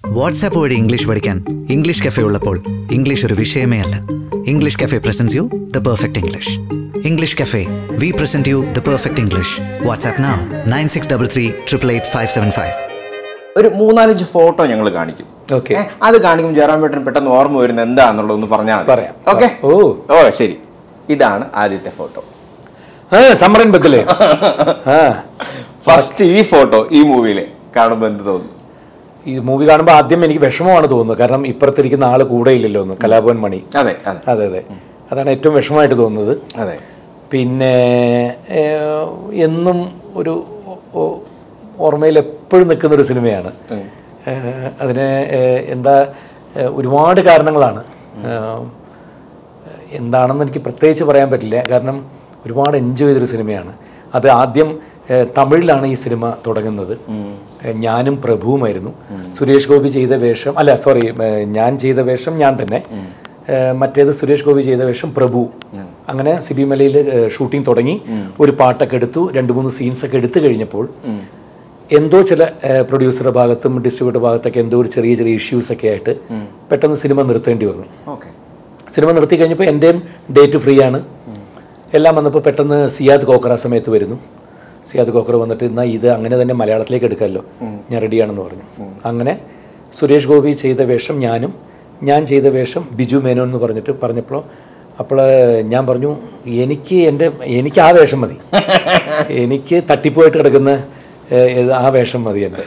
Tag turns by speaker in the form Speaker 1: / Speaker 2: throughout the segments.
Speaker 1: WhatsApp വഴി English പഠിക്കാൻ English cafe ഉള്ളപ്പോൾ ഇംഗ്ലീഷ് ഒരു വിഷയമേ അല്ല English cafe presents you the perfect English English cafe we present you the perfect English WhatsApp now nine six double three triple eight five seven five
Speaker 2: ഒരു മൂന്നാലഞ്ച് photo ഞങ്ങൾ കാണിക്കും
Speaker 3: okay
Speaker 2: ഏ, അത് കാണിക്കും ജയറാം പേട്ടന് പെട്ടെന്ന് ഓർമ്മ വരുന്നത് എന്താണെന്നുള്ളതൊന്ന് പറഞ്ഞാൽ
Speaker 3: പറയാം.
Speaker 2: ഓക്കെ
Speaker 3: ഓ.
Speaker 2: ഓ ശരി ഇതാണ് ആദ്യത്തെ ഫോട്ടോ
Speaker 3: ആ സമ്മറൻ ബത്തില്ലേ ആ
Speaker 2: ഫസ്റ്റ് ഈ ഫോട്ടോ ഈ മൂവിയിലെ കാണുമ്പോൾ എന്ത് തോന്നുന്നു
Speaker 3: ഈ മൂവി കാണുമ്പോൾ ആദ്യം എനിക്ക് വിഷമമാണ് തോന്നുന്നത് കാരണം ഇപ്പുറത്തിരിക്കുന്ന ആള് കൂടെ ഇല്ലല്ലോ ഒന്ന് കലാഭവൻ മണി
Speaker 2: അതെ അതെ
Speaker 3: അതെ അതെ അതാണ് ഏറ്റവും വിഷമമായിട്ട് തോന്നുന്നത്
Speaker 2: അതെ
Speaker 3: പിന്നെ ഏഹ്, എന്നും ഒരു ഓ- ഓർമ്മയിൽ എപ്പോഴും നിൽക്കുന്ന ഒരു സിനിമയാണ് ഏഹ്, അതിന് ഏഹ്, എന്താ ഏഹ്, ഒരുപാട് കാരണങ്ങളാണ് ഏഹ്, എന്താണെന്ന് എനിക്ക് പ്രത്യേകിച്ച് പറയാൻ പറ്റില്ല കാരണം ഒരുപാട് എൻജോയ് ചെയ്തൊരു സിനിമയാണ് അത് ആദ്യം ഏഹ്, തമിഴിലാണ് ഈ സിനിമ തുടങ്ങുന്നത് ഏഹ്, ഞാനും പ്രഭുവുമായിരുന്നു സുരേഷ് ഗോപി ചെയ്ത വേഷം അല്ല സോറി ഞാൻ ചെയ്ത വേഷം ഞാൻ തന്നെ ഏഹ്, മറ്റേത് സുരേഷ് ഗോപി ചെയ്ത വേഷം പ്രഭു അങ്ങനെ സിബിമലയിൽ ഷൂട്ടിംഗ് തുടങ്ങി ഒരു പാട്ടൊക്കെ എടുത്തു രണ്ട് മൂന്ന് സീൻസ് ഒക്കെ എടുത്തു കഴിഞ്ഞപ്പോൾ എന്തോ ചില പ്രൊഡ്യൂസറുടെ ഭാഗത്തും ഡിസ്ട്രിബ്യൂട്ടർ ഭാഗത്തൊക്കെ എന്തോ ഒരു ചെറിയ ചെറിയ ഇഷ്യൂസ് ഒക്കെ ആയിട്ട് പെട്ടെന്ന് സിനിമ നിർത്തേണ്ടി വന്നു
Speaker 2: ഓക്കെ
Speaker 3: സിനിമ നിർത്തി കഴിഞ്ഞപ്പോൾ എൻ്റെയും ഡേറ്റ് ഫ്രീ ആണ് എല്ലാം വന്നപ്പോൾ പെട്ടെന്ന് സിയാദ് കോക്കർ ആ സമയത്ത് വരുന്നു സിയാദ് കോക്കർ വന്നിട്ട് എന്നാൽ ഇത് അങ്ങനെ തന്നെ മലയാളത്തിലേക്ക് എടുക്കാമല്ലോ ഞാൻ റെഡിയാണെന്ന് പറഞ്ഞു അങ്ങനെ സുരേഷ് ഗോപി ചെയ്ത വേഷം ഞാനും ഞാൻ ചെയ്ത വേഷം ബിജു മേനോൻ എന്ന് പറഞ്ഞിട്ട് പറഞ്ഞപ്പോൾ അപ്പോൾ ഞാൻ പറഞ്ഞു എനിക്ക് എൻ്റെ എനിക്ക് ആ വേഷം മതി എനിക്ക് തട്ടിപ്പോയിട്ട് കിടക്കുന്ന ഏഹ്, ഇത് ആ വേഷം മതി എൻ്റെ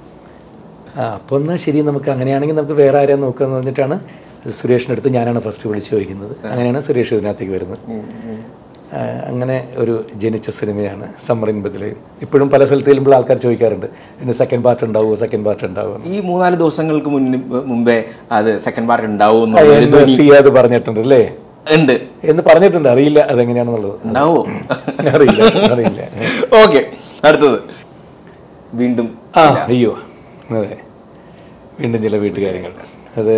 Speaker 3: ആ അപ്പോൾ എന്നാൽ ശരി നമുക്ക് അങ്ങനെയാണെങ്കിൽ നമുക്ക് വേറെ ആരെയും നോക്കാന്ന് പറഞ്ഞിട്ടാണ് സുരേഷിൻ്റെ അടുത്ത് ഞാനാണ് ഫസ്റ്റ് വിളിച്ച് ചോദിക്കുന്നത് അങ്ങനെയാണ് സുരേഷ് ഇതിനകത്തേക്ക് വരുന്നത് ആ, അങ്ങനെ ഒരു ജനിച്ച സിനിമയാണ് സമ്മറിൻ ബദലയും ഇപ്പോഴും പല സ്ഥലത്ത് ചെല്ലുമ്പോൾ ആൾക്കാർ ചോദിക്കാറുണ്ട് ഇതിന് സെക്കൻഡ് പാർട്ട് ഉണ്ടാവുമോ സെക്കൻഡ് പാർട്ട് ഉണ്ടാവുമോ
Speaker 2: ഈ മൂന്നാല് ദിവസങ്ങൾക്ക് മുന്നിൽ മുമ്പേ അത് സെക്കൻഡ് പാർട്ട് ഉണ്ടാവും
Speaker 3: എന്ന് സിയാദ് പറഞ്ഞിട്ടുണ്ട് അല്ലേ
Speaker 2: ഉണ്ട്
Speaker 3: എന്ന് പറഞ്ഞിട്ടുണ്ട് അറിയില്ല അതെങ്ങനെയാണെന്നുള്ളത്
Speaker 2: ഉണ്ടാവോ
Speaker 3: അറിയില്ല അറിയില്ല
Speaker 2: ഓക്കെ അടുത്തത് വീണ്ടും
Speaker 3: ആ അയ്യോ അതെ വീണ്ടും ചില വീട്ടുകാര്യങ്ങൾ അത്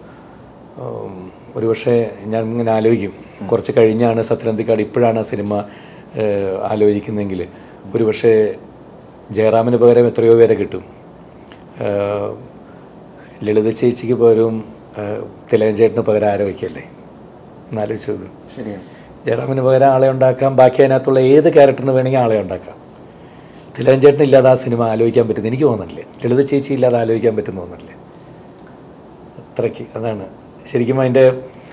Speaker 3: ഉം, ഒരുപക്ഷെ ഞാൻ ഇങ്ങനെ ആലോചിക്കും കുറച്ച് കഴിഞ്ഞാണ് സത്യനന്ദിക്കാട് ഇപ്പോഴാണ് ആ സിനിമ ഏഹ്, ആലോചിക്കുന്നതെങ്കിൽ ഒരുപക്ഷെ ജയറാമിന് പകരം എത്രയോ പേരെ കിട്ടും ഏഹ്, ലളിത ചേച്ചിക്ക് പകരവും ഏഹ്, തിലകൻ ചേട്ടന് പകരം ആരെ വയ്ക്കല്ലേ എന്നാലോചിച്ച് നോക്കൂ
Speaker 2: ശരിയാണ്
Speaker 3: ജയറാമിന് പകരം ആളെ ഉണ്ടാക്കാം ബാക്കി അതിനകത്തുള്ള ഏത് ക്യാരക്ടറിന് വേണമെങ്കിൽ ആളെ ഉണ്ടാക്കാം തിലകൻ ചേട്ടൻ ഇല്ലാതെ ആ സിനിമ ആലോചിക്കാൻ പറ്റുന്ന എനിക്ക് തോന്നുന്നില്ലേ ലളിത ചേച്ചി ഇല്ലാതെ ആലോചിക്കാൻ പറ്റുന്ന തോന്നുന്നില്ലേ അത്രയ്ക്ക് അതാണ് ശരിക്കും അതിൻ്റെ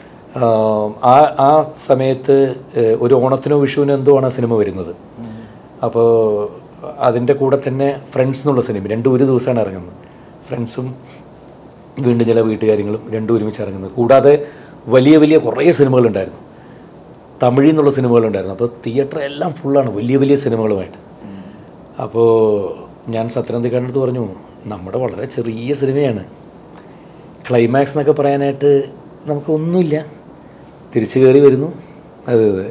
Speaker 3: ആ ആ സമയത്ത് ഏഹ്, ഒരു ഓണത്തിനോ വിഷുവിനോ എന്തോ ആണ് ആ സിനിമ വരുന്നത് അപ്പോൾ അതിൻ്റെ കൂടെ തന്നെ ഫ്രണ്ട്സ് എന്നുള്ള സിനിമ രണ്ടും ഒരു ദിവസമാണ് ഇറങ്ങുന്നത് ഫ്രണ്ട്സും വീണ്ടും ചില വീട്ടുകാര്യങ്ങളും രണ്ടും ഒരുമിച്ച് ഇറങ്ങുന്നത് കൂടാതെ വലിയ വലിയ കുറേ സിനിമകളുണ്ടായിരുന്നു തമിഴിൽ നിന്നുള്ള സിനിമകളുണ്ടായിരുന്നു അപ്പോൾ തിയേറ്റർ എല്ലാം ഫുള്ളാണ് വലിയ വലിയ സിനിമകളുമായിട്ട് അപ്പോൾ ഞാൻ സത്യനന്ദിക്കാരുടെ അടുത്ത് പറഞ്ഞു നമ്മുടെ വളരെ ചെറിയ സിനിമയാണ് ക്ലൈമാക്സ് എന്നൊക്കെ പറയാനായിട്ട് നമുക്കൊന്നുമില്ല തിരിച്ചു കയറി വരുന്നു അതെ അതെ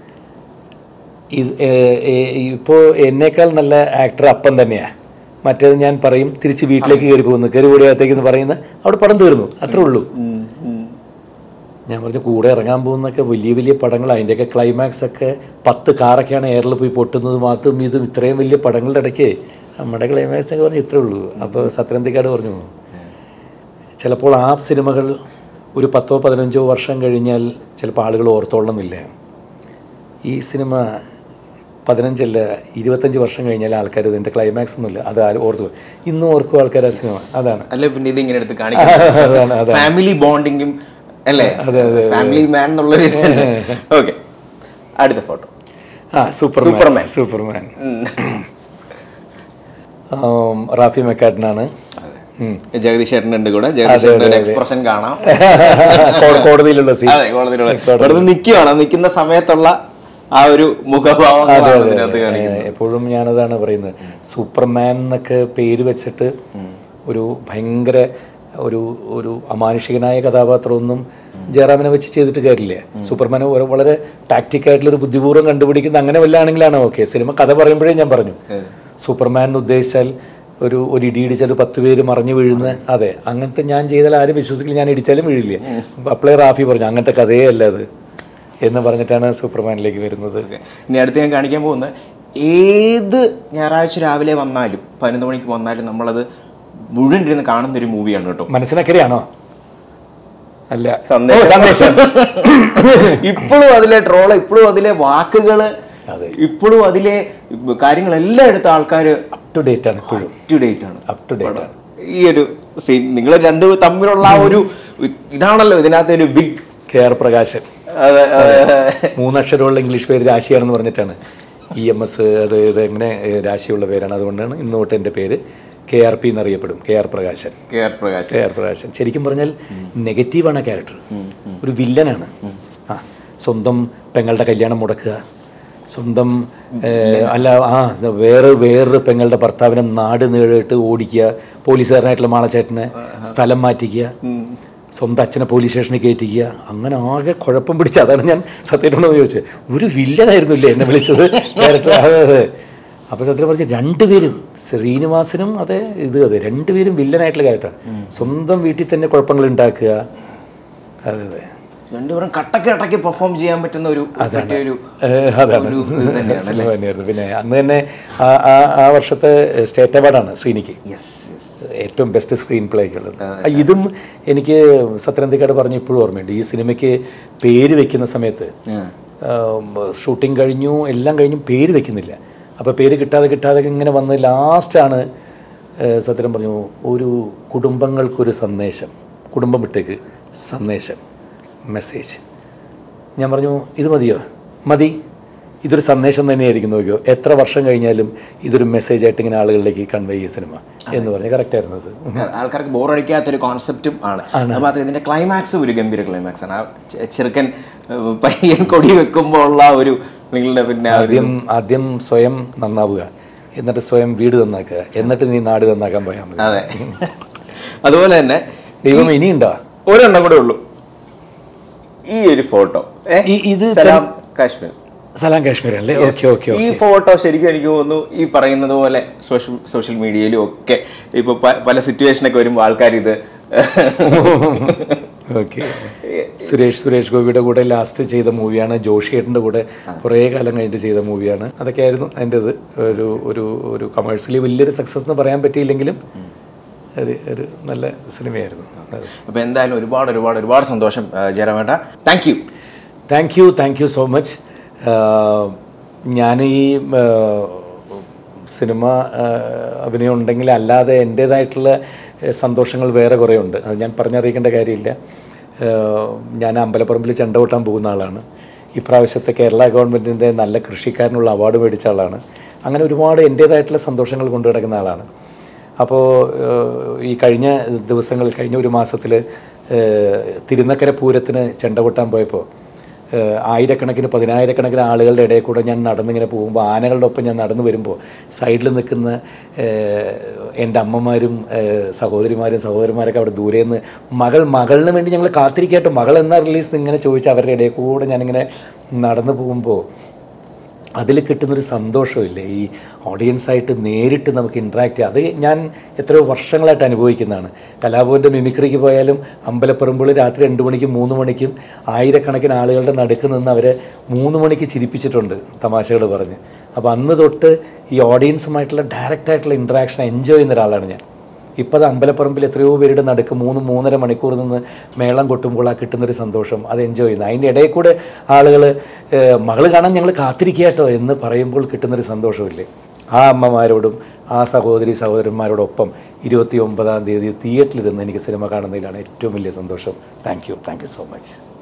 Speaker 3: ഇത് ഇപ്പോൾ എന്നേക്കാൾ നല്ല ആക്ടർ അപ്പം തന്നെയാണ് മറ്റേത് ഞാൻ പറയും തിരിച്ച് വീട്ടിലേക്ക് കയറി പോകുന്നു കയറി കൂടിയകത്തേക്ക് എന്ന് പറയുന്ന അവിടെ പടം തീർന്നു അത്രേ ഉള്ളൂ ഞാൻ പറഞ്ഞു കൂടെ ഇറങ്ങാൻ പോകുന്നൊക്കെ വലിയ വലിയ പടങ്ങൾ അതിൻ്റെയൊക്കെ ക്ലൈമാക്സ് ഒക്കെ പത്ത് കാറൊക്കെയാണ് എയറിൽ പോയി പൊട്ടുന്നതും അതും ഇതും ഇത്രയും വലിയ പടങ്ങളുടെ ഇടയ്ക്ക് നമ്മുടെ ക്ലൈമാക്സ് ഒക്കെ പറഞ്ഞു ഇത്രേ ഉള്ളൂ അപ്പോൾ സത്യനന്ദിക്കാട് പറഞ്ഞു ചിലപ്പോൾ ആ സിനിമകൾ ഒരു പത്തോ പതിനഞ്ചോ വർഷം കഴിഞ്ഞാൽ ചിലപ്പോൾ ആളുകൾ ഓർത്തോളണമെന്നില്ല ഈ സിനിമ പതിനഞ്ചല്ല ഇരുപത്തഞ്ച് വർഷം കഴിഞ്ഞാൽ ആൾക്കാർ ഇതിൻ്റെ ക്ലൈമാക്സ് ഒന്നുമില്ല അത് ആരും ഓർത്തു പോകും. ഇന്നും ഓർക്കും ആൾക്കാർ ആ സിനിമ അതാണ്
Speaker 2: അല്ലെ പിന്നെ ഇത് ഇങ്ങനെ എടുത്ത്
Speaker 3: അതാണ്,
Speaker 2: കാണിക്കാം
Speaker 3: അതാണ്.
Speaker 2: ഫാമിലി ബോണ്ടിങ്ങും അല്ലേ ഫാമിലി മാൻ എന്നുള്ളൊരു ഓക്കെ അടുത്ത ഫോട്ടോ
Speaker 3: ആ സൂപ്പർമാൻ
Speaker 2: സൂപ്പർമാൻ.
Speaker 3: സൂപ്പർമാൻ ആം, റാഫി മെക്കാട്ടനാണ് ഉം.
Speaker 2: ജഗദീഷ് ചേട്ടനുണ്ട് കൂടെ ജഗദീഷ് ചേട്ടൻ്റെ ഒരു എക്സ്പ്രഷൻ കാണാം
Speaker 3: കോ- കോടതിയിലുള്ള സീൻ
Speaker 2: അതെ കോടതിയിലുള്ള വെറുതെ നിൽക്കുകയാണ് നിൽക്കുന്ന സമയത്തുള്ള ആ ഒരു മുഖഭാവങ്ങളാണ് ഇതിനകത്ത് കാണിക്കുന്നത്
Speaker 3: എപ്പോഴും ഞാനതാണ് പറയുന്നത് സൂപ്പർമാൻ എന്നൊക്കെ പേര് വെച്ചിട്ട് ഒരു ഭയങ്കര ഒരു ഒരു അമാനുഷികനായ കഥാപാത്രമൊന്നും ജയറാമിനെ വെച്ച് ചെയ്തിട്ട് കാര്യമില്ല സൂപ്പർമാൻ ഒരു വളരെ ടാക്റ്റിക്കായിട്ടുള്ള ഒരു ബുദ്ധിപൂർവ്വം കണ്ടുപിടിക്കുന്ന അങ്ങനെ വല്ലാണെങ്കിലാണ് ഓക്കെ സിനിമ കഥ പറയുമ്പോഴേ ഞാൻ പറഞ്ഞു സൂപ്പർമാൻ എന്ന് ഉദ്ദേശിച്ചാൽ ഒരു ഒരു ഇടി ഇടിച്ചാൽ ഒരു പത്ത് പേര് മറിഞ്ഞു വീഴുന്ന അതെ അങ്ങനത്തെ ഞാൻ ചെയ്താൽ ആരും വിശ്വസിക്കില്ല ഞാൻ ഇടിച്ചാലും വീഴില്ല അപ്പോഴേ റാഫി പറഞ്ഞു അങ്ങനത്തെ കഥയേ അല്ല അത് എന്ന് പറഞ്ഞിട്ടാണ് സൂപ്പർമാനിലേക്ക് വരുന്നത്
Speaker 2: ഇനി അടുത്ത് ഞാൻ കാണിക്കാൻ പോകുന്നത് ഏത് ഞായറാഴ്ച രാവിലെ വന്നാലും പതിനൊന്ന് മണിക്ക് വന്നാലും നമ്മളത് മുഴുവൻ ഇരുന്ന് കാണുന്ന ഒരു മൂവിയാണ് കേട്ടോ
Speaker 3: മനസ്സിനക്കരയാണോ അല്ല
Speaker 2: സന്ദേശം.
Speaker 3: ഓ, സന്ദേശം
Speaker 2: ഇപ്പോഴും അതിലെ ട്രോള് ഇപ്പോഴും അതിലെ വാക്കുകള്
Speaker 3: അതെ.
Speaker 2: ഇപ്പോഴും അതിലെ കാര്യങ്ങളെല്ലാം എടുത്ത ആൾക്കാർ
Speaker 3: അപ് ടു ഡേറ്റ് ആണ് ഇപ്പോഴും
Speaker 2: അപ് ടു ഡേറ്റ് ആണ്
Speaker 3: അപ് ടു ഡേറ്റ് ആണ്
Speaker 2: ഈ ഒരു സീൻ നിങ്ങൾ രണ്ടു തമ്മിലുള്ള ആ ഒരു ഇതാണല്ലോ ഇതിനകത്ത് ഒരു ബിഗ്
Speaker 3: കെ ആർ പ്രകാശൻ മൂന്നക്ഷരമുള്ള ഇംഗ്ലീഷ് പേര് രാശിയാണെന്ന് പറഞ്ഞിട്ടാണ് ഇ എം എസ് അത് ഇത് എങ്ങനെ ഏ, രാശിയുള്ള പേരാണ് അതുകൊണ്ടാണ് ഇന്ന് തൊട്ട് എൻ്റെ പേര് കെ ആർ പി എന്നറിയപ്പെടും K R Prakashan
Speaker 2: K R Prakash
Speaker 3: K R Prakashan ശരിക്കും പറഞ്ഞാൽ നെഗറ്റീവാണ് ആ ക്യാരക്ടർ ഒരു വില്ലനാണ് ആ സ്വന്തം പെങ്ങളുടെ കല്യാണം മുടക്കുക സ്വന്തം ഏ, അല്ല ആ വേറെ വേറൊരു പെങ്ങളുടെ ഭർത്താവിനെ നാട് നീഴിട്ട് ഓടിക്കുക പോലീസുകാരനായിട്ടുള്ള മാളച്ചേട്ടനെ സ്ഥലം മാറ്റിക്കുക സ്വന്തം അച്ഛനെ പോലീസ് സ്റ്റേഷനിൽ കയറ്റിക്കുക അങ്ങനെ ആകെ കുഴപ്പം പിടിച്ച അതാണ് ഞാൻ സത്യമായിട്ടൊന്ന് ചോദിച്ചത് ഒരു വില്ലനായിരുന്നില്ലേ എന്നെ വിളിച്ചത് ക്യാരക്ടർ അതെ അതെ അപ്പോൾ സത്യം പറഞ്ഞ രണ്ടുപേരും ശ്രീനിവാസനും അതെ ഇത് അതെ രണ്ടുപേരും വില്ലനായിട്ടുള്ള ക്യാരക്ടറാണ് സ്വന്തം വീട്ടിൽ തന്നെ കുഴപ്പങ്ങൾ ഉണ്ടാക്കുക അതെ അതെ
Speaker 2: രണ്ടുപേരും കട്ടക്ക് കട്ടക്ക് പെർഫോം ചെയ്യാൻ പറ്റുന്ന ഒരു പറ്റിയൊരു
Speaker 3: ഏഹ് അതാണ്
Speaker 2: ഒരു ഇത് തന്നെയാണ്
Speaker 3: സിനിമ തന്നെയായിരുന്നു പിന്നെ അന്ന് തന്നെ ആ ആ- ആ വർഷത്തെ സ്റ്റേറ്റ് അവാർഡാണ് ശ്രീനിക്ക്
Speaker 2: യെസ് യെസ്
Speaker 3: ഏറ്റവും ബെസ്റ്റ് സ്ക്രീൻ പ്ലേക്കുള്ളത് ഇതും എനിക്ക് സത്യനന്ദിക്കാട് പറഞ്ഞ ഇപ്പോഴും ഓർമ്മയുണ്ട് ഈ സിനിമയ്ക്ക് പേര് വെക്കുന്ന സമയത്ത് ഷൂട്ടിംഗ് കഴിഞ്ഞു എല്ലാം കഴിഞ്ഞു പേര് വെക്കുന്നില്ല അപ്പോൾ പേര് കിട്ടാതെ കിട്ടാതെ ഇങ്ങനെ വന്ന് ലാസ്റ്റാണ് സത്യം പറഞ്ഞു ഒരു കുടുംബങ്ങൾക്കൊരു സന്ദേശം കുടുംബം വിട്ടേക്ക് സന്ദേശം മെസ്സേജ് ഞാൻ പറഞ്ഞു ഇത് മതിയോ മതി ഇതൊരു സന്ദേശം തന്നെയായിരിക്കും നോക്കിയോ എത്ര വർഷം കഴിഞ്ഞാലും ഇതൊരു മെസ്സേജ് ആയിട്ട് ഇങ്ങനെ ആളുകളിലേക്ക് കൺവേ ചെയ്യ സിനിമ എന്ന് പറഞ്ഞ് കറക്റ്റായിരുന്നു അത്
Speaker 2: ആൾക്കാർക്ക് ബോറടിക്കാത്തൊരു കോൺസെപ്റ്റും ആണ് അപ്പോൾ ഇതിന്റെ ക്ലൈമാക്സ് ഒരു ഗംഭീര ക്ലൈമാക്സ് ആണ് ആ ചെ- ചെറുക്കൻ ഏഹ്, പയ്യൻ കൊടി വെക്കുമ്പോൾ ഉള്ള ആ ഒരു നിങ്ങളുടെ പിന്നെ ആ ഒരു
Speaker 3: ആദ്യം ആദ്യം സ്വയം നന്നാവുക എന്നിട്ട് സ്വയം വീട് നന്നാക്കുക എന്നിട്ട് നീ നാട് നന്നാക്കാൻ പോയാൽ മതി
Speaker 2: അതെ അതുപോലെ തന്നെ
Speaker 3: ദൈവം ഇനിയുണ്ടോ
Speaker 2: ഒരെണ്ണം കൂടെ ഉള്ളൂ ഈ ഒരു ഫോട്ടോ
Speaker 3: ഈ- ഇത്
Speaker 2: സലാം കാശ്മീർ
Speaker 3: സലാം കാശ്മീർ അല്ലേ ഓക്കെ ഓക്കെ
Speaker 2: ഈ ഫോട്ടോ ശരിക്കും എനിക്ക് തോന്നുന്നു ഈ പറയുന്നത് പോലെ സോഷ്യൽ സോഷ്യൽ മീഡിയയിലും ഒക്കെ ഇപ്പൊ പ- പല സിറ്റുവേഷനൊക്കെ വരുമ്പോൾ ആൾക്കാർ ഇത്
Speaker 3: ഓക്കെ സുരേഷ് സുരേഷ് ഗോപിയുടെ കൂടെ ലാസ്റ്റ് ചെയ്ത മൂവിയാണ് ജോഷിയേട്ടൻ്റെ കൂടെ കുറേ കാലം കഴിഞ്ഞിട്ട് ചെയ്ത മൂവിയാണ് അതൊക്കെയായിരുന്നു അതിൻ്റെ ഇത് ഒരു ഒരു ഒരു കമേഴ്സ്യലി വലിയൊരു സക്സസ് എന്ന് പറയാൻ പറ്റിയില്ലെങ്കിലും ഒരു ഒരു നല്ല സിനിമയായിരുന്നു അത്
Speaker 2: അപ്പൊ എന്തായാലും ഒരുപാട് ഒരുപാട് ഒരുപാട് സന്തോഷം ജയറാമേട്ട thank you
Speaker 3: thank you thank you so much ഞാൻ ഈ ആ, സിനിമ ആ, അഭിനയം ഉണ്ടെങ്കിൽ അല്ലാതെ എൻ്റേതായിട്ടുള്ള ആ, സന്തോഷങ്ങൾ വേറെ കുറേ ഉണ്ട് അത് ഞാൻ പറഞ്ഞറിയിക്കേണ്ട കാര്യമില്ല ആ, ഞാൻ അമ്പലപ്പറമ്പിൽ ചെണ്ട കൊട്ടാൻ പോകുന്ന ആളാണ് ഇപ്രാവശ്യത്തെ കേരള ഗവൺമെൻറ്റിൻ്റെ നല്ല കൃഷിക്കാരനുള്ള അവാർഡ് മേടിച്ച ആളാണ് അങ്ങനെ ഒരുപാട് എൻ്റേതായിട്ടുള്ള സന്തോഷങ്ങൾ കൊണ്ടു കിടക്കുന്ന ആളാണ് അപ്പോൾ ഈ കഴിഞ്ഞ ദിവസങ്ങളിൽ കഴിഞ്ഞ ഒരു മാസത്തിൽ തിരുനക്കര പൂരത്തിന് ചെണ്ട കൊട്ടാൻ പോയപ്പോൾ ഏഹ് ആയിരക്കണക്കിന് പതിനായിരക്കണക്കിന് ആളുകളുടെ ഇടയിൽ കൂടെ ഞാൻ നടന്നിങ്ങനെ പോകുമ്പോൾ ആനകളുടെ ഒപ്പം ഞാൻ നടന്നു വരുമ്പോൾ സൈഡിൽ നിൽക്കുന്ന ഏഹ് എൻ്റെ അമ്മമാരും ഏഹ് സഹോദരിമാരും സഹോദരന്മാരൊക്കെ അവിടെ ദൂരെ നിന്ന് മകൾ മകളിന് വേണ്ടി ഞങ്ങൾ കാത്തിരിക്കട്ടോ മകൾ എന്നാ റിലീസ് ഇങ്ങനെ ചോദിച്ച് അവരുടെ ഇടയിൽ കൂടെ ഞാനിങ്ങനെ നടന്നു പോകുമ്പോൾ അതിൽ കിട്ടുന്നൊരു സന്തോഷമില്ലേ ഈ ഓഡിയൻസായിട്ട് നേരിട്ട് നമുക്ക് ഇൻട്രാക്ട് ചെയ്യാം അത് ഞാൻ എത്രയോ വർഷങ്ങളായിട്ട് അനുഭവിക്കുന്നതാണ് കലാഭവൻ്റെ മിമിക്രിക്ക് പോയാലും അമ്പലപ്പറമ്പുകൾ രാത്രി രണ്ട് മണിക്കും മൂന്ന് മണിക്കും ആയിരക്കണക്കിന് ആളുകളുടെ നടുക്ക് നിന്ന് അവരെ മൂന്ന് മണിക്ക് ചിരിപ്പിച്ചിട്ടുണ്ട് തമാശകൾ പറഞ്ഞ് അപ്പോൾ അന്ന് തൊട്ട് ഈ ഓഡിയൻസുമായിട്ടുള്ള ഡയറക്റ്റായിട്ടുള്ള ഇൻട്രാക്ഷൻ എൻജോയ് ചെയ്യുന്ന ഒരാളാണ് ഞാൻ ഇപ്പോൾ അത് അമ്പലപ്പറമ്പിൽ എത്രയോ പേരുടെ നടുക്ക് മൂന്ന് മൂന്നര മണിക്കൂർ നിന്ന് മേളം കൊട്ടുമ്പോൾ ആ കിട്ടുന്നൊരു സന്തോഷം അത് എൻജോയ് ചെയ്യുന്നത് അതിൻ്റെ ഇടയിൽ കൂടെ ആളുകൾ മകൾ കാണാൻ ഞങ്ങൾ കാത്തിരിക്കുക കേട്ടോ എന്ന് പറയുമ്പോൾ കിട്ടുന്നൊരു സന്തോഷമില്ലേ ആ അമ്മമാരോടും ആ സഹോദരി സഹോദരന്മാരോടൊപ്പം ഇരുപത്തി ഒമ്പതാം തീയതി തിയേറ്ററിലിരുന്ന് എനിക്ക് സിനിമ കാണുന്നതിലാണ് ഏറ്റവും വലിയ സന്തോഷം thank you thank you so much